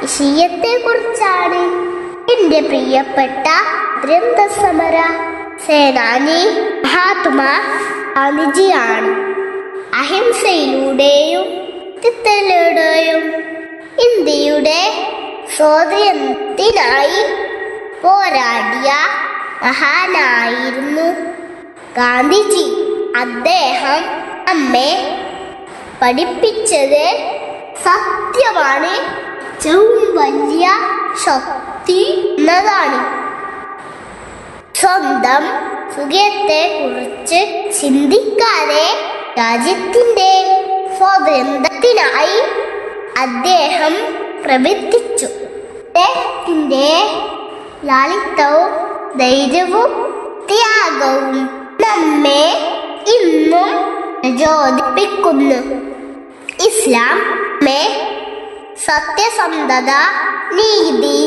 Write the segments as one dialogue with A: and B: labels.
A: വിഷയത്തെ കുറിച്ചാണ് എന്റെ പ്രിയപ്പെട്ട ഗ്രന്ഥസമര സേനാനി മഹാത്മാ ഗാന്ധിജിയാണ് അഹിംസയിലൂടെയും ചിത്തയിലൂടെയും ഇന്ത്യയുടെ സ്വാതന്ത്ര്യത്തിനായി പോരാടിയ മഹാനായിരുന്നു ഗാന്ധിജി അദ്ദേഹം നമ്മെ പഠിപ്പിച്ചത് സത്യമാണ് ഏറ്റവും വലിയ ശക്തി എന്നതാണ് സ്വന്തം സുഖത്തെ കുറിച്ച് ചിന്തിക്കാതെ രാജ്യത്തിന്റെ സ്വാതന്ത്ര്യത്തിനായി അദ്ദേഹം പ്രവർത്തിച്ചു അദ്ദേഹത്തിന്റെ ലാളിത്യവും ധൈര്യവും ത്യാഗവും നമ്മെ ഇന്നും പ്രചോദിപ്പിക്കുന്നു ഇസ്ലാം നമ്മെ സത്യസന്ധത നീതി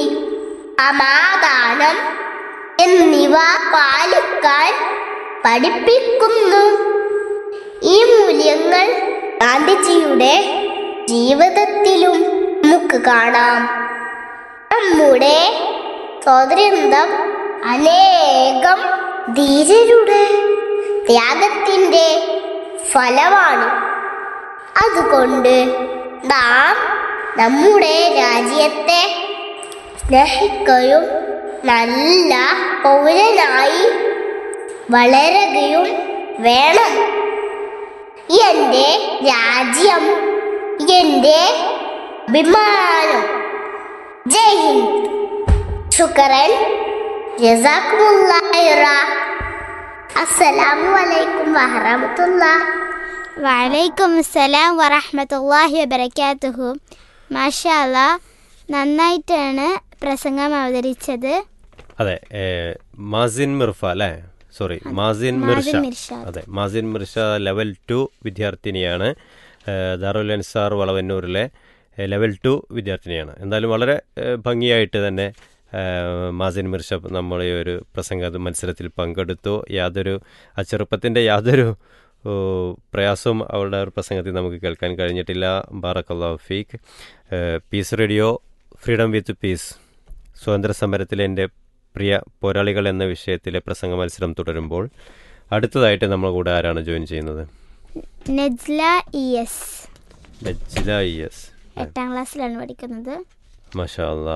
A: സമാധാനം എന്നിവ പാലിക്കാൻ പഠിപ്പിക്കുന്നു ഈ മൂല്യങ്ങൾ ഗാന്ധിജിയുടെ ജീവിതത്തിലും നമുക്ക് കാണാം നമ്മുടെ സ്വാതന്ത്ര്യം അനേകം ധീരരുടെ ത്യാഗത്തിന്റെ ഫലമാണ് അതുകൊണ്ട് നാം നമ്മുടെ രാജ്യത്തെ സ്നേഹിക്കുകയും നല്ല പൗരനായി വളരുകയും വേണം എൻ്റെ രാജ്യം എൻ്റെ അഭിമാനം ജയ് ഹിന്ദ് ശുക്രൻ ജസാക്കുമുള്ള അസ്സലാമു അലൈക്കും വറഹമത്തുള്ള
B: വലൈക്കും അസ്സലാം വറഹമത്തല്ലാഹി വബർക്കാത്തുഹു മാഷാല്ല നന്നായിട്ടാണ് പ്രസംഗം അവതരിച്ചത്
C: അതെ ഏ, മാസിൻ മിർഫ അല്ലേ സോറി മാസിൻ മിർഷ
B: മാസിൻ മിർഷാദ്.
C: അതെ മാസിൻ മിർഷ ലെവൽ ടു വിദ്യാർത്ഥിനിയാണ് ഏ, ദാറുൽ അൻസാർ വളവന്നൂരിലെ ഏ, ലെവൽ ടു വിദ്യാർത്ഥിനിയാണ് എന്തായാലും വളരെ ഏ, ഭംഗിയായിട്ട് തന്നെ ഏ, മാസിൻ മിർഷ നമ്മൾ ഈ ഒരു പ്രസംഗ മത്സരത്തിൽ പങ്കെടുത്തു യാതൊരു ആ ചെറുപ്പത്തിൻ്റെ യാതൊരു ഓ, പ്രയാസവും അവളുടെ ഒരു പ്രസംഗത്തിൽ നമുക്ക് കേൾക്കാൻ കഴിഞ്ഞിട്ടില്ല ബാറക്കല്ലാ ഫീഖ് ഏ, peace radio freedom with peace സ്വാതന്ത്ര്യ സമരത്തിലെ എൻ്റെ പ്രിയ പോരാളികൾ എന്ന വിഷയത്തിലെ പ്രസംഗ മത്സരം തുടരുമ്പോൾ അടുത്തതായിട്ട് നമ്മൾ കൂടെ ആരാണ് ജോയിൻ ചെയ്യുന്നത്
B: Nejla E S
C: Najla E S
B: എട്ടാം ക്ലാസ്സിലാണ് പഠിക്കുന്നത്
C: മഷാല്ല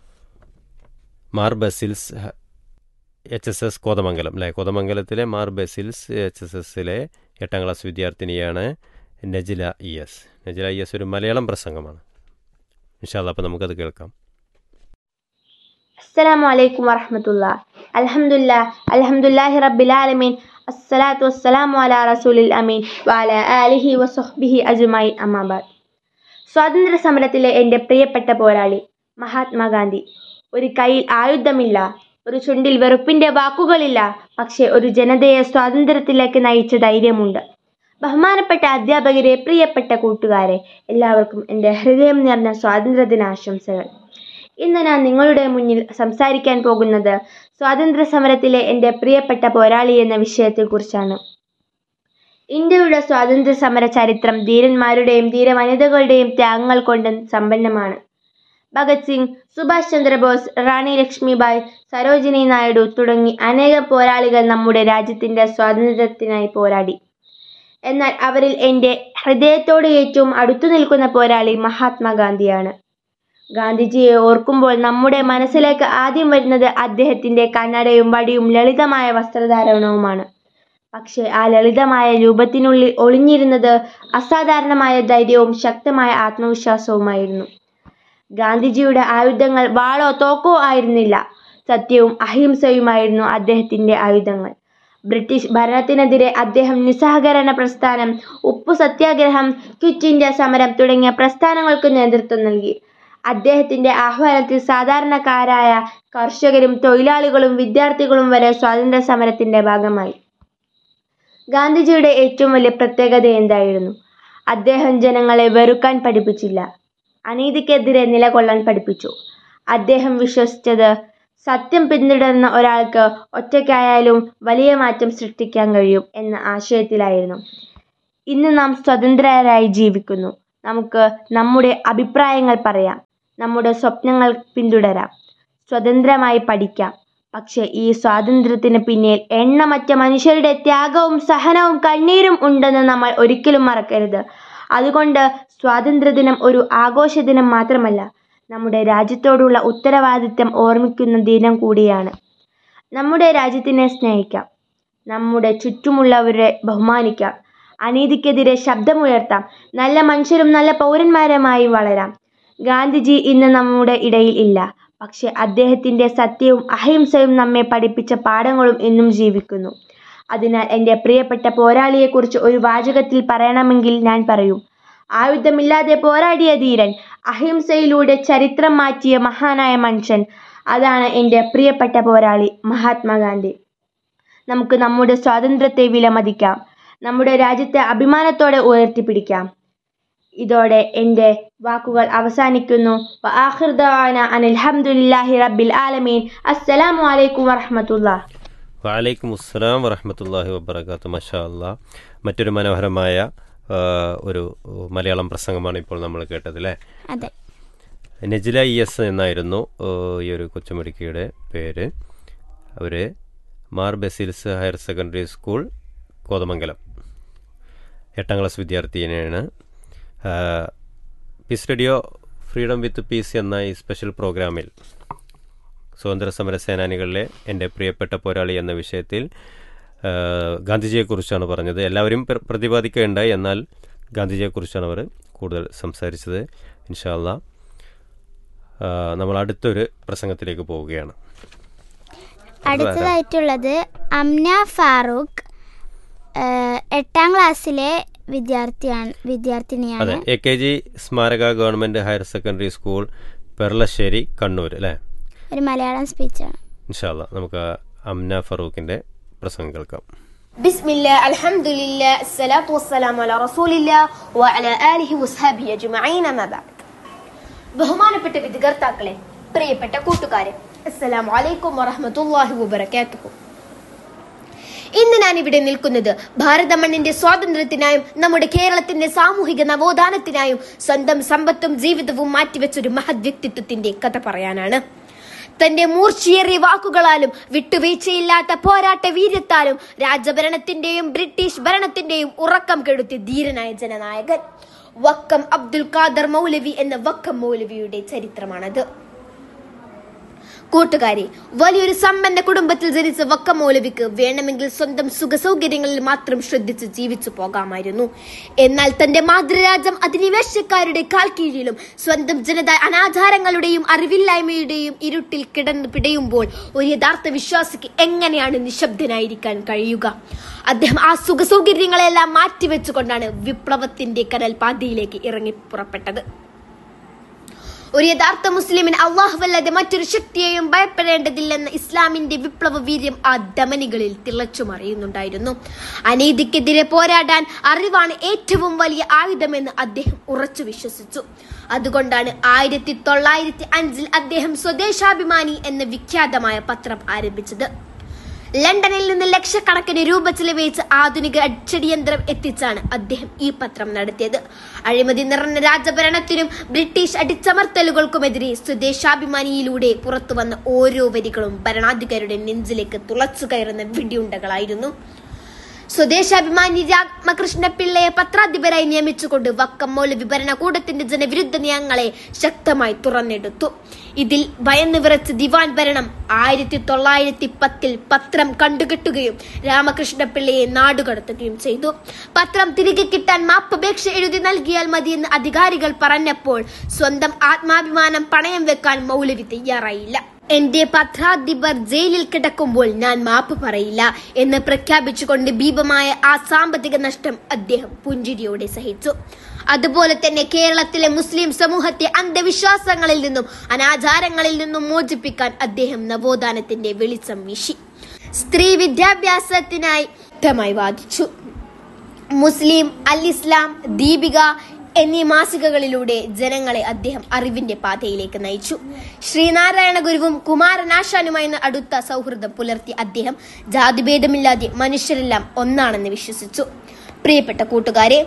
C: Mar Basil's H S S Kothamangalam അല്ലേ കോതമംഗലത്തിലെ മാർ ബസിൽസ് എച്ച് എസ് എസിലെ എട്ടാം ക്ലാസ് വിദ്യാർത്ഥിനിയാണ് Najila E S Najila E S ഒരു മലയാളം പ്രസംഗമാണ് ഇൻഷാല്ല അപ്പോൾ നമുക്കത് കേൾക്കാം
D: السلام عليكم ورحمة الله الحمد لله الحمد لله رب العالمين الصلاة والسلام على رسول الأمين وعلى آله وصحبه أجمعين أما بعد സ്വാതന്ത്ര്യ സമരത്തിലെ എൻ്റെ പ്രിയപ്പെട്ട പോരാളി മഹാത്മാഗാന്ധി ഒരു കയ്യിൽ ആയുധമില്ല ഒരു ചുണ്ടിൽ വെറുപ്പിൻ്റെ വാക്കുകളില്ല പക്ഷേ ഒരു ജനതയെ സ്വാതന്ത്ര്യത്തിലേക്ക് നയിച്ച ധൈര്യമുണ്ട് ബഹുമാനപ്പെട്ട അധ്യാപകരെ പ്രിയപ്പെട്ട കൂട്ടുകാരെ എല്ലാവർക്കും എൻ്റെ ഹൃദയം നിറഞ്ഞ സ്വാതന്ത്ര്യദിനാശംസകൾ ഇന്ന് ഞാൻ നിങ്ങളുടെ മുന്നിൽ സംസാരിക്കാൻ പോകുന്നത് സ്വാതന്ത്ര്യ സമരത്തിലെ എൻ്റെ പ്രിയപ്പെട്ട പോരാളി എന്ന വിഷയത്തെക്കുറിച്ചാണ് ഇന്ത്യയുടെ സ്വാതന്ത്ര്യ സമര ചരിത്രം ധീരന്മാരുടെയും ധീരവനിതകളുടെയും ത്യാഗങ്ങൾ കൊണ്ട് സമ്പന്നമാണ് ഭഗത് സിംഗ് സുഭാഷ് ചന്ദ്രബോസ് റാണി ലക്ഷ്മിബായ് സരോജിനി നായിഡു തുടങ്ങി അനേകം പോരാളികൾ നമ്മുടെ രാജ്യത്തിൻ്റെ സ്വാതന്ത്ര്യത്തിനായി പോരാടി എന്നാൽ അവരിൽ എൻ്റെ ഹൃദയത്തോട് ഏറ്റവും അടുത്തു നിൽക്കുന്ന പോരാളി മഹാത്മാഗാന്ധിയാണ് ഗാന്ധിജിയെ ഓർക്കുമ്പോൾ നമ്മുടെ മനസ്സിലേക്ക് ആദ്യം വരുന്നത് അദ്ദേഹത്തിൻ്റെ കണ്ണടയും വടിയും ലളിതമായ വസ്ത്രധാരണവുമാണ് പക്ഷേ ആ ലളിതമായ രൂപത്തിനുള്ളിൽ ഒളിഞ്ഞിരുന്നത് അസാധാരണമായ ധൈര്യവും ശക്തമായ ആത്മവിശ്വാസവുമായിരുന്നു ഗാന്ധിജിയുടെ ആയുധങ്ങൾ വാളോ തോക്കോ ആയിരുന്നില്ല സത്യവും അഹിംസയുമായിരുന്നു അദ്ദേഹത്തിൻ്റെ ആയുധങ്ങൾ ബ്രിട്ടീഷ് ഭരണത്തിനെതിരെ അദ്ദേഹം നിസ്സഹകരണ പ്രസ്ഥാനം ഉപ്പു സത്യാഗ്രഹം ക്വിറ്റ് ഇന്ത്യ സമരം തുടങ്ങിയ പ്രസ്ഥാനങ്ങൾക്ക് നേതൃത്വം നൽകി അദ്ദേഹത്തിന്റെ ആഹ്വാനത്തിൽ സാധാരണക്കാരായ കർഷകരും തൊഴിലാളികളും വിദ്യാർത്ഥികളും വരെ സ്വാതന്ത്ര്യ സമരത്തിന്റെ ഭാഗമായി ഗാന്ധിജിയുടെ ഏറ്റവും വലിയ പ്രത്യേകത എന്തായിരുന്നു അദ്ദേഹം ജനങ്ങളെ വെറുക്കാൻ പഠിപ്പിച്ചില്ല അനീതിക്കെതിരെ നിലകൊള്ളാൻ പഠിപ്പിച്ചു അദ്ദേഹം വിശ്വസിച്ചത് സത്യം പിന്തുടരുന്ന ഒരാൾക്ക് ഒറ്റയ്ക്കായാലും വലിയ മാറ്റം സൃഷ്ടിക്കാൻ കഴിയും എന്ന ആശയത്തിലായിരുന്നു ഇന്ന് നാം സ്വതന്ത്രരായി ജീവിക്കുന്നു നമുക്ക് നമ്മുടെ അഭിപ്രായങ്ങൾ പറയാം നമ്മുടെ സ്വപ്നങ്ങൾ പിന്തുടരാം സ്വതന്ത്രമായി പഠിക്കാം പക്ഷെ ഈ സ്വാതന്ത്ര്യത്തിന് പിന്നിൽ എണ്ണമറ്റ മനുഷ്യരുടെ ത്യാഗവും സഹനവും കണ്ണീരും ഉണ്ടെന്ന് നമ്മൾ ഒരിക്കലും മറക്കരുത് അതുകൊണ്ട് സ്വാതന്ത്ര്യദിനം ഒരു ആഘോഷ ദിനം മാത്രമല്ല നമ്മുടെ രാജ്യത്തോടുള്ള ഉത്തരവാദിത്തം ഓർമ്മിക്കുന്ന ദിനം കൂടിയാണ് നമ്മുടെ രാജ്യത്തിനെ സ്നേഹിക്കാം നമ്മുടെ ചുറ്റുമുള്ളവരെ ബഹുമാനിക്കാം അനീതിക്കെതിരെ ശബ്ദമുയർത്താം നല്ല മനുഷ്യരും നല്ല പൗരന്മാരുമായി വളരാം ഗാന്ധിജി ഇന്ന് നമ്മുടെ ഇടയിൽ ഇല്ല പക്ഷെ അദ്ദേഹത്തിൻ്റെ സത്യവും അഹിംസയും നമ്മെ പഠിപ്പിച്ച പാഠങ്ങളും ഇന്നും ജീവിക്കുന്നു അതിനാൽ എൻ്റെ പ്രിയപ്പെട്ട പോരാളിയെക്കുറിച്ച് ഒരു വാചകത്തിൽ പറയണമെങ്കിൽ ഞാൻ പറയും ആയുധമില്ലാതെ പോരാടിയ ധീരൻ അഹിംസയിലൂടെ ചരിത്രം മാറ്റിയ മഹാനായ മനുഷ്യൻ അതാണ് എൻ്റെ പ്രിയപ്പെട്ട പോരാളി മഹാത്മാഗാന്ധി നമുക്ക് നമ്മുടെ സ്വാതന്ത്ര്യത്തെ വിലമതിക്കാം നമ്മുടെ രാജ്യത്തെ അഭിമാനത്തോടെ ഉയർത്തിപ്പിടിക്കാം ഇതോടെ എൻ്റെ വാക്കുകൾ അവസാനിക്കുന്നു വ ആഖിർ ദഅവാന അനിൽ ഹംദുലില്ലാഹി റബ്ബിൽ ആലമീൻ അസ്സലാമു അലൈക്കും വറഹ്മത്തുള്ളാഹി
C: വലൈക്കും അസ്സലാം വറഹമത്തല്ലാഹി വബർക്കാത്തു മഷാ അല്ലാ മറ്റൊരു മനോഹരമായ ആ, ഒരു മലയാളം പ്രസംഗമാണ് ഇപ്പോൾ നമ്മൾ കേട്ടത് അല്ലേ
B: അതെ
C: നെജില ഇ എസ് എന്നായിരുന്നു ആ, ഈ ഒരു കൊച്ചുമിടുക്കിയുടെ പേര് അവർ Mar Basil's higher secondary school Kothamangalam എട്ടാം ക്ലാസ് വിദ്യാർത്ഥിനിയാണ് ആ, peace radio freedom with peace എന്ന ഈ സ്പെഷ്യൽ പ്രോഗ്രാമിൽ സ്വാതന്ത്ര്യ സമര സേനാനികളിലെ എൻ്റെ പ്രിയപ്പെട്ട പോരാളി എന്ന വിഷയത്തിൽ ആ, ഗാന്ധിജിയെക്കുറിച്ചാണ് പറഞ്ഞത് എല്ലാവരും പ്ര- പ്രതിപാദിക്കുകയുണ്ടായി എന്നാൽ ഗാന്ധിജിയെക്കുറിച്ചാണ് അവർ കൂടുതൽ സംസാരിച്ചത് ഇൻഷാല്ല നമ്മൾ അടുത്തൊരു പ്രസംഗത്തിലേക്ക് പോവുകയാണ്
B: അടുത്തതായിട്ടുള്ളത് അംന ഫാറൂഖ് ഏഹ്, എട്ടാം ക്ലാസ്സിലെ വിദ്യാർത്ഥിയാണ്
C: അതെ
B: വിദ്യാർത്ഥിനിയാണ്
C: എ കെ ജി സ്മാരക government higher secondary school Perlassery Kannur അല്ലേ
B: ഒരു മലയാളം സ്പീച്ചാണ്
C: ഇൻഷാല്ല നമുക്ക് അംന ഫറൂഖിൻ്റെ പ്രസംഗം കേൾക്കാം
E: بسم الله الحمد لله الصلاة والسلام على رسول الله وعلى آله وصحبه أجمعين ما بعد ബഹുമാനപ്പെട്ട വിധികർത്താക്കളെ പ്രിയപ്പെട്ട കൂട്ടുകാരെ അസ്സലാമു അലൈക്കും വറഹ്മത്തുള്ളാഹി വബറകാതുഹു ഇന്ന് ഞാൻ ഇവിടെ നിൽക്കുന്നത് ഭാരത മണ്ണിന്റെ സ്വാതന്ത്ര്യത്തിനായും നമ്മുടെ കേരളത്തിന്റെ സാമൂഹിക നവോത്ഥാനത്തിനായും സ്വന്തം സമ്പത്തും ജീവിതവും മാറ്റിവെച്ചൊരു മഹത് വ്യക്തിത്വത്തിന്റെ കഥ പറയാനാണ് തന്റെ മൂർച്ചയേറിയ വാക്കുകളാലും വിട്ടുവീഴ്ചയില്ലാത്ത പോരാട്ട വീര്യത്താലും രാജഭരണത്തിന്റെയും ബ്രിട്ടീഷ് ഭരണത്തിന്റെയും ഉറക്കം കെടുത്തിയ ധീരനായ ജനനായകൻ വക്കം അബ്ദുൽ ഖാദർ മൗലവി എന്ന വക്കം മൗലവിയുടെ ചരിത്രമാണത് കൂട്ടുകാരി വലിയൊരു സമ്പന്ന കുടുംബത്തിൽ ജനിച്ച വക്ക മൗലവിക്ക് വേണമെങ്കിൽ സ്വന്തം സുഖ സൗകര്യങ്ങളിൽ മാത്രം ശ്രദ്ധിച്ച് ജീവിച്ചു പോകാമായിരുന്നു എന്നാൽ തന്റെ മാതൃരാജ്യം അധിനിവേശക്കാരുടെ കാൽ കീഴിലും സ്വന്തം ജനത അനാചാരങ്ങളുടെയും അറിവില്ലായ്മയുടെയും ഇരുട്ടിൽ കിടന്നു പിടയുമ്പോൾ ഒരു യഥാർത്ഥ വിശ്വാസിക്ക് എങ്ങനെയാണ് നിശബ്ദനായിരിക്കാൻ കഴിയുക അദ്ദേഹം ആ സുഖ സൗകര്യങ്ങളെല്ലാം മാറ്റിവെച്ചുകൊണ്ടാണ് വിപ്ലവത്തിന്റെ കനൽ പാതയിലേക്ക് ഇറങ്ങി പുറപ്പെട്ടത് ഒരു യഥാർത്ഥ മുസ്ലിമിന് അള്ളാഹുവല്ലാതെ മറ്റൊരു ശക്തിയെയും ഭയപ്പെടേണ്ടതില്ലെന്ന ഇസ്ലാമിന്റെ വിപ്ലവ വീര്യം ആ ധമനികളിൽ തിളച്ചു മറിയുന്നുണ്ടായിരുന്നു അനീതിക്കെതിരെ പോരാടാൻ അറിവാണ് ഏറ്റവും വലിയ ആയുധമെന്ന് അദ്ദേഹം ഉറച്ചു വിശ്വസിച്ചു അതുകൊണ്ടാണ് ആയിരത്തി തൊള്ളായിരത്തി അഞ്ചിൽ അദ്ദേഹം സ്വദേശാഭിമാനി എന്ന വിഖ്യാതമായ പത്രം ആരംഭിച്ചത് ലണ്ടനിൽ നിന്ന് ലക്ഷക്കണക്കിന് രൂപ ചിലവഴിച്ച് ആധുനിക അച്ചടിയന്ത്രം എത്തിച്ചാണ് അദ്ദേഹം ഈ പത്രം നടത്തിയത് അഴിമതി നിറഞ്ഞ രാജഭരണത്തിനും ബ്രിട്ടീഷ് അടിച്ചമർത്തലുകൾക്കുമെതിരെ സ്വദേശാഭിമാനിയിലൂടെ പുറത്തുവന്ന ഓരോ വരികളും ഭരണാധികാരിയുടെ നെഞ്ചിലേക്ക് തുളച്ചു കയറുന്ന വെടിയുണ്ടകളായിരുന്നു സ്വദേശാഭിമാനി രാമകൃഷ്ണ പിള്ളയെ പത്രാധിപരായി നിയമിച്ചുകൊണ്ട് വക്കം മൗലവി ഭരണകൂടത്തിന്റെ ജനവിരുദ്ധ നയങ്ങളെ ശക്തമായി തുറന്നെടുത്തു ഇതിൽ ഭയന്നു വിറച്ച ദിവാൻ ഭരണം ആയിരത്തി തൊള്ളായിരത്തി പത്തിൽ പത്രം കണ്ടുകെട്ടുകയും രാമകൃഷ്ണ പിള്ളയെ നാടുകടത്തുകയും ചെയ്തു പത്രം തിരികെ കിട്ടാൻ മാപ്പപേക്ഷ എഴുതി നൽകിയാൽ മതിയെന്ന് അധികാരികൾ പറഞ്ഞപ്പോൾ സ്വന്തം ആത്മാഭിമാനം പണയം വെക്കാൻ മൗലവി തയ്യാറായില്ല എന്റെ പത്രാധിപർ ജയിലിൽ കിടക്കുമ്പോൾ ഞാൻ മാപ്പ് പറയില്ല എന്ന് പ്രഖ്യാപിച്ചുകൊണ്ട് ഭീമമായ ആ സാമ്പത്തിക നഷ്ടം അദ്ദേഹം പുഞ്ചിരിയോടെ സഹിച്ചു അതുപോലെ തന്നെ കേരളത്തിലെ മുസ്ലിം സമൂഹത്തെ അന്ധവിശ്വാസങ്ങളിൽ നിന്നും അനാചാരങ്ങളിൽ നിന്നും മോചിപ്പിക്കാൻ അദ്ദേഹം നവോത്ഥാനത്തിന്റെ വെളിച്ചം വീശി സ്ത്രീ വിദ്യാഭ്യാസത്തിനായി ശക്തമായി വാദിച്ചു മുസ്ലിം അൽ ഇസ്ലാം ദീപിക എന്നീ മാസികകളിലൂടെ ജനങ്ങളെ അദ്ദേഹം അറിവിന്റെ പാതയിലേക്ക് നയിച്ചു ശ്രീനാരായണ ഗുരുവും കുമാരനാശാനുമായി അടുത്ത സൗഹൃദം പുലർത്തി അദ്ദേഹം ജാതിഭേദമില്ലാതെ മനുഷ്യരെല്ലാം ഒന്നാണെന്ന് വിശ്വസിച്ചു പ്രിയപ്പെട്ട കൂട്ടുകാരെ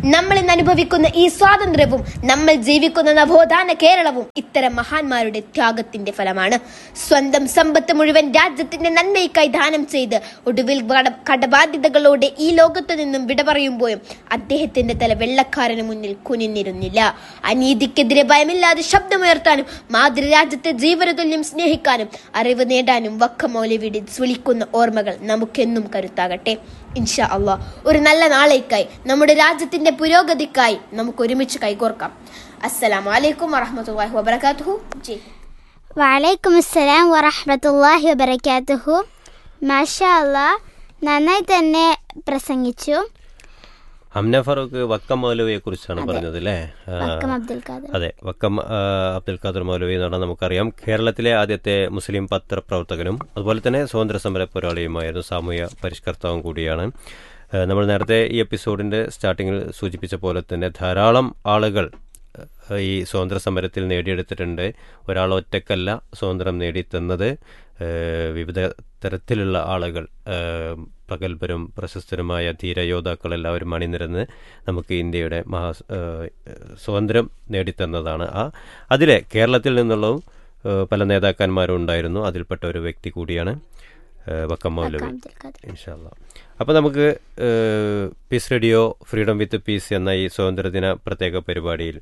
E: നമ്മൾ ഇന്ന് അനുഭവിക്കുന്ന ഈ സ്വാതന്ത്ര്യവും നമ്മൾ ജീവിക്കുന്ന നവോത്ഥാന കേരളവും ഇത്തരം മഹാന്മാരുടെ ത്യാഗത്തിന്റെ ഫലമാണ് സ്വന്തം സമ്പത്ത് മുഴുവൻ രാജ്യത്തിന്റെ നന്മയ്ക്കായി ദാനം ചെയ്ത് ഒടുവിൽ കട- കടബാധ്യതകളോടെ ഈ ലോകത്തു നിന്നും വിട പറയുമ്പോഴും അദ്ദേഹത്തിന്റെ തല വെള്ളക്കാരന് മുന്നിൽ കുനിഞ്ഞിരുന്നില്ല അനീതിക്കെതിരെ ഭയമില്ലാതെ ശബ്ദമുയർത്താനും മാതൃരാജ്യത്തെ ജീവനതുല്യം സ്നേഹിക്കാനും അറിവ് നേടാനും വക്ക മൗലവിയുടെ ജ്വലിക്കുന്ന ഓർമ്മകൾ നമുക്കെന്നും കരുത്താകട്ടെ ഇൻഷാ അള്ളാഹ് ഒരു നല്ല നാളേക്കായി നമ്മുടെ രാജ്യത്തിന്റെ പുരോഗതിക്കായി നമുക്ക് ഒരുമിച്ച് കൈകോർക്കാം അസ്സലാമു അലൈക്കും വറഹ്മത്തുള്ളാഹി വബറകാതുഹു ജയ്
B: വലൈക്കും അസ്സലാം വറഹ്മത്തുള്ളാഹി വബറകാതുഹു മാഷാ അല്ലാ നന്നായി തന്നെ പ്രസംഗിച്ചു
C: അംന ഫറൂഖ് വക്കം മൗലവിയെ കുറിച്ചാണ് പറഞ്ഞത് അല്ലേ ആ,
B: വക്കം അബ്ദുൽ ഖാദർ
C: അതെ വക്കം ആ, അബ്ദുൽ ഖാദർ മൗലവി എന്ന് പറഞ്ഞാൽ നമുക്കറിയാം കേരളത്തിലെ ആദ്യത്തെ മുസ്ലിം പത്രപ്രവർത്തകനും അതുപോലെ തന്നെ സ്വാതന്ത്ര്യ സമര പോരാളിയുമായിരുന്നു സാമൂഹ്യ പരിഷ്കർത്താവും കൂടിയാണ് ആ, നമ്മൾ നേരത്തെ ഈ എപ്പിസോഡിന്റെ സ്റ്റാർട്ടിങ്ങിൽ സൂചിപ്പിച്ച പോലെ തന്നെ ധാരാളം ആളുകൾ ആ, ഈ സ്വാതന്ത്ര്യ സമരത്തിൽ നേടിയെടുത്തിട്ടുണ്ട് ഒരാൾ ഒറ്റക്കല്ല സ്വാതന്ത്ര്യം നേടിത്തന്നത് ആ, വിവിധ തരത്തിലുള്ള ആളുകൾ ആ, പ്രഗത്ഭരും പ്രശസ്തരുമായ ധീരയോദ്ധാക്കൾ എല്ലാവരും അണിനിരന്ന് നമുക്ക് ഇന്ത്യയുടെ മഹാ ആ, സ്വാതന്ത്ര്യം നേടിത്തന്നതാണ് ആ അതിലെ കേരളത്തിൽ നിന്നുള്ളതും ആ, പല നേതാക്കന്മാരും ഉണ്ടായിരുന്നു അതിൽപ്പെട്ട ഒരു വ്യക്തി കൂടിയാണ് ആ, വക്കം മൗലവി
B: അബ്ദുൽ ഖാദർ
C: ഇൻഷാല്ല അപ്പോൾ നമുക്ക് ഏഹ്, peace radio freedom with peace എന്ന ഈ സ്വാതന്ത്ര്യദിന പ്രത്യേക പരിപാടിയിൽ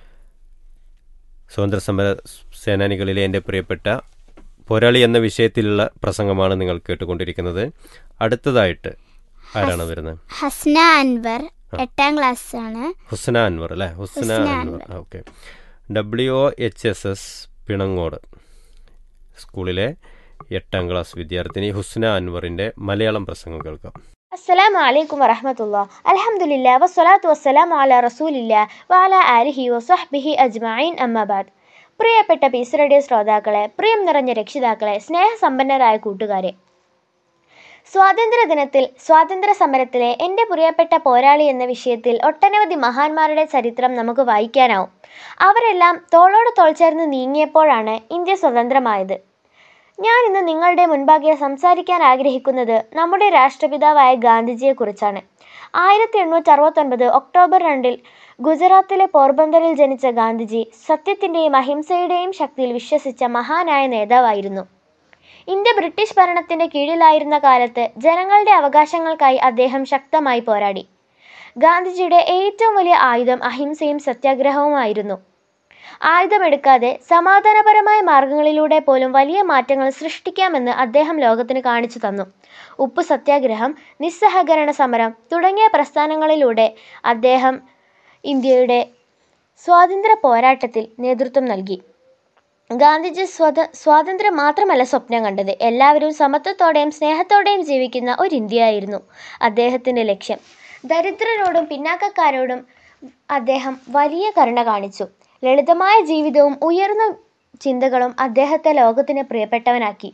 C: സ്വാതന്ത്ര്യ സമര സേനാനികളിലെ എൻ്റെ പ്രിയപ്പെട്ട പോരാളി എന്ന വിഷയത്തിലുള്ള പ്രസംഗമാണ് നിങ്ങൾ കേട്ടുകൊണ്ടിരിക്കുന്നത് അടുത്തതായിട്ട് ആരാണ് വരുന്നത്
B: ഹസ്ന അൻവർ എട്ടാം ക്ലാസ് ആണ്
C: ഹുസ്ന അൻവർ അല്ലേ Husna
B: Husna
C: Anwar okay W O H S S Pinangode സ്കൂളിലെ എട്ടാം ക്ലാസ് വിദ്യാർത്ഥിനി ഹുസ്ന അൻവറിൻ്റെ മലയാളം പ്രസംഗം കേൾക്കാം
D: അസ്സലാമു അലൈക്കും വറഹമത്തുള്ള അൽഹംദുലില്ലാ വസ്സലാത്തു വസ്സലാമു അലാ റസൂലില്ലാ വഅല ആലിഹി വസഹ്ബിഹി അജ്മഈൻ അമ്മബാദ് പ്രിയപ്പെട്ട പീസ് റേഡിയോ ശ്രോതാക്കളെ പ്രിയം നിറഞ്ഞ രക്ഷിതാക്കളെ സ്നേഹസമ്പന്നരായ കൂട്ടുകാരെ സ്വാതന്ത്ര്യ ദിനത്തിൽ സ്വാതന്ത്ര്യ സമരത്തിലെ എൻ്റെ പ്രിയപ്പെട്ട പോരാളി എന്ന വിഷയത്തിൽ ഒട്ടനവധി മഹാന്മാരുടെ ചരിത്രം നമുക്ക് വായിക്കാനാവും അവരെല്ലാം തോളോട് തോൾ ചേർന്ന് നീങ്ങിയപ്പോഴാണ് ഇന്ത്യ സ്വതന്ത്രമായത് ഞാൻ ഇന്ന് നിങ്ങളുടെ മുൻപാകെ സംസാരിക്കാൻ ആഗ്രഹിക്കുന്നത് നമ്മുടെ രാഷ്ട്രപിതാവായ ഗാന്ധിജിയെക്കുറിച്ചാണ് ആയിരത്തി എണ്ണൂറ്റി അറുപത്തൊൻപത് ഒക്ടോബർ രണ്ടിൽ ഗുജറാത്തിലെ പോർബന്തറിൽ ജനിച്ച ഗാന്ധിജി സത്യത്തിൻ്റെയും അഹിംസയുടെയും ശക്തിയിൽ വിശ്വസിച്ച മഹാനായ നേതാവായിരുന്നു ഇന്ത്യ ബ്രിട്ടീഷ് ഭരണത്തിന്റെ കീഴിലായിരുന്ന കാലത്ത് ജനങ്ങളുടെ അവകാശങ്ങൾക്കായി അദ്ദേഹം ശക്തമായി പോരാടി ഗാന്ധിജിയുടെ ഏറ്റവും വലിയ ആയുധം അഹിംസയും സത്യാഗ്രഹവുമായിരുന്നു ആയുധമെടുക്കാതെ സമാധാനപരമായ മാർഗങ്ങളിലൂടെ പോലും വലിയ മാറ്റങ്ങൾ സൃഷ്ടിക്കാമെന്ന് അദ്ദേഹം ലോകത്തിന് കാണിച്ചു തന്നു ഉപ്പു സത്യാഗ്രഹം നിസ്സഹകരണ സമരം തുടങ്ങിയ പ്രസ്ഥാനങ്ങളിലൂടെ അദ്ദേഹം ഇന്ത്യയുടെ സ്വാതന്ത്ര്യ പോരാട്ടത്തിൽ നേതൃത്വം നൽകി ഗാന്ധിജി സ്വത സ്വാതന്ത്ര്യം മാത്രമല്ല സ്വപ്നം കണ്ടത് എല്ലാവരും സമത്വത്തോടെയും സ്നേഹത്തോടെയും ജീവിക്കുന്ന ഒരു ഇന്ത്യയായിരുന്നു അദ്ദേഹത്തിൻ്റെ ലക്ഷ്യം ദരിദ്രരോടും പിന്നാക്കക്കാരോടും അദ്ദേഹം വലിയ കരുണ കാണിച്ചു ലളിതമായ ജീവിതവും ഉയർന്ന ചിന്തകളും അദ്ദേഹത്തെ ലോകത്തിന് പ്രിയപ്പെട്ടവനാക്കി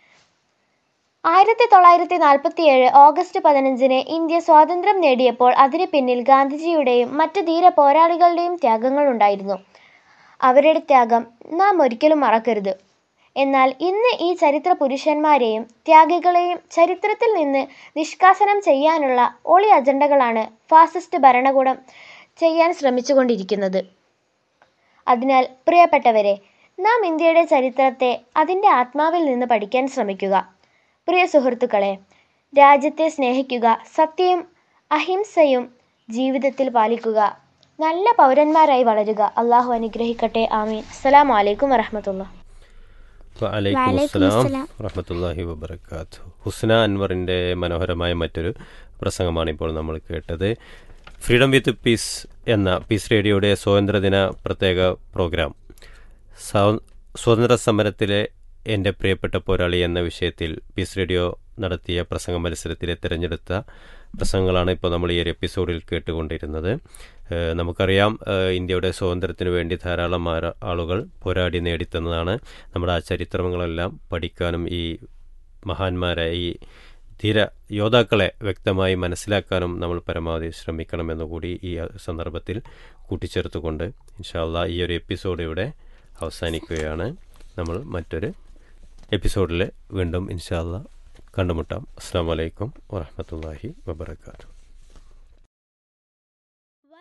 D: ആയിരത്തി തൊള്ളായിരത്തി നാൽപ്പത്തിയേഴ് ഓഗസ്റ്റ് പതിനഞ്ചിന് ഇന്ത്യ സ്വാതന്ത്ര്യം നേടിയപ്പോൾ അതിന് പിന്നിൽ ഗാന്ധിജിയുടെയും മറ്റ് ധീര പോരാളികളുടെയും ത്യാഗങ്ങളുണ്ടായിരുന്നു അവരുടെ ത്യാഗം നാം ഒരിക്കലും മറക്കരുത് എന്നാൽ ഇന്ന് ഈ ചരിത്ര പുരുഷന്മാരെയും ത്യാഗികളെയും ചരിത്രത്തിൽ നിന്ന് നിഷ്കാസനം ചെയ്യാനുള്ള ഒളി അജണ്ടകളാണ് ഫാസിസ്റ്റ് ഭരണകൂടം ചെയ്യാൻ ശ്രമിച്ചുകൊണ്ടിരിക്കുന്നത് അതിനാൽ പ്രിയപ്പെട്ടവരെ നാം ഇന്ത്യയുടെ ചരിത്രത്തെ അതിൻ്റെ ആത്മാവിൽ നിന്ന് പഠിക്കാൻ ശ്രമിക്കുക പ്രിയ സുഹൃത്തുക്കളെ രാജ്യത്തെ സ്നേഹിക്കുക സത്യവും അഹിംസയും ജീവിതത്തിൽ പാലിക്കുക നല്ല പൗരന്മാരായി വളരുക അള്ളാഹു അനുഗ്രഹിക്കട്ടെ ആമീൻ അസ്സലാമു അലൈക്കും വറഹമത്തുള്ള
C: വലൈക്കും
B: വലൈക്കും
C: അസ്സലാം
B: അസ്സലാം.
C: വറഹമത്തല്ലാഹി വബർക്കാത്തു ഹുസ്ന അൻവറിൻ്റെ മനോഹരമായ മറ്റൊരു പ്രസംഗമാണ് ഇപ്പോൾ നമ്മൾ കേട്ടത് ഫ്രീഡം വിത്ത് പീസ് എന്ന പീസ് റേഡിയോയുടെ സ്വാതന്ത്ര്യദിന പ്രത്യേക പ്രോഗ്രാം സ്വാ- സ്വാതന്ത്ര്യ സമരത്തിലെ എൻ്റെ പ്രിയപ്പെട്ട പോരാളി എന്ന വിഷയത്തിൽ പീസ് റേഡിയോ നടത്തിയ പ്രസംഗ മത്സരത്തിലെ തിരഞ്ഞെടുത്ത പ്രസംഗങ്ങളാണ് ഇപ്പോൾ നമ്മൾ ഈ ഒരു എപ്പിസോഡിൽ കേട്ടുകൊണ്ടിരുന്നത് ഏഹ് നമുക്കറിയാം ഏഹ് ഇന്ത്യയുടെ സ്വാതന്ത്ര്യത്തിന് വേണ്ടി ധാരാളം ആര- ആളുകൾ പോരാടി നേടിത്തന്നതാണ് നമ്മുടെ ആ ചരിത്രങ്ങളെല്ലാം പഠിക്കാനും ഈ മഹാന്മാരായ ഈ ധീര യോദ്ധാക്കളെ വ്യക്തമായി മനസ്സിലാക്കാനും നമ്മൾ പരമാവധി ശ്രമിക്കണമെന്ന് കൂടി ഈ സന്ദർഭത്തിൽ കൂട്ടിച്ചേർത്തുകൊണ്ട് ഇൻഷാല്ല ഈ ഒരു എപ്പിസോഡ് ഇവിടെ അവസാനിക്കുകയാണ് നമ്മൾ മറ്റൊരു എപ്പിസോഡിൽ വീണ്ടും ഇൻഷാല്ല കണ്ടുമുട്ടാം അസ്സാം വലൈക്കും വാഹമത്തല്ലാഹി വബർക്കാത്തു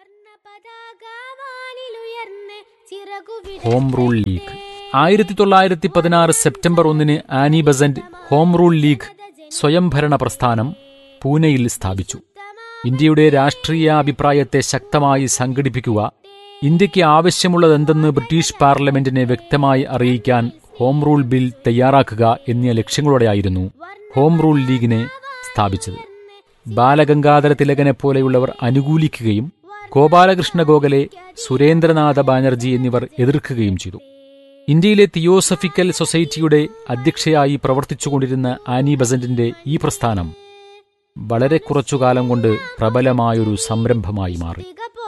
F: ഹോം റൂൾ ലീഗ് ആയിരത്തി തൊള്ളായിരത്തി പതിനാറ് സെപ്റ്റംബർ ഒന്നിന് Annie Besant home rule league സ്വയംഭരണ പ്രസ്ഥാനം പൂനെയിൽ സ്ഥാപിച്ചു ഇന്ത്യയുടെ രാഷ്ട്രീയ അഭിപ്രായത്തെ ശക്തമായി സംഘടിപ്പിക്കുക ഇന്ത്യക്ക് ആവശ്യമുള്ളതെന്തെന്ന് ബ്രിട്ടീഷ് പാർലമെന്റിനെ വ്യക്തമായി അറിയിക്കാൻ ഹോം റൂൾ ബിൽ തയ്യാറാക്കുക എന്നീ ലക്ഷ്യങ്ങളോടെയായിരുന്നു ഹോം റൂൾ ലീഗിനെ സ്ഥാപിച്ചത് ബാലഗംഗാധര തിലകനെ പോലെയുള്ളവർ അനുകൂലിക്കുകയും ഗോപാലകൃഷ്ണ ഗോഖലെ സുരേന്ദ്രനാഥ ബാനർജി എന്നിവർ എതിർക്കുകയും ചെയ്തു ഇന്ത്യയിലെ തിയോസഫിക്കൽ സൊസൈറ്റിയുടെ അധ്യക്ഷയായി പ്രവർത്തിച്ചുകൊണ്ടിരുന്ന ആനി ബസന്റിന്റെ ഈ പ്രസ്ഥാനം വളരെ കുറച്ചുകാലം കൊണ്ട് പ്രബലമായൊരു സംരംഭമായി മാറി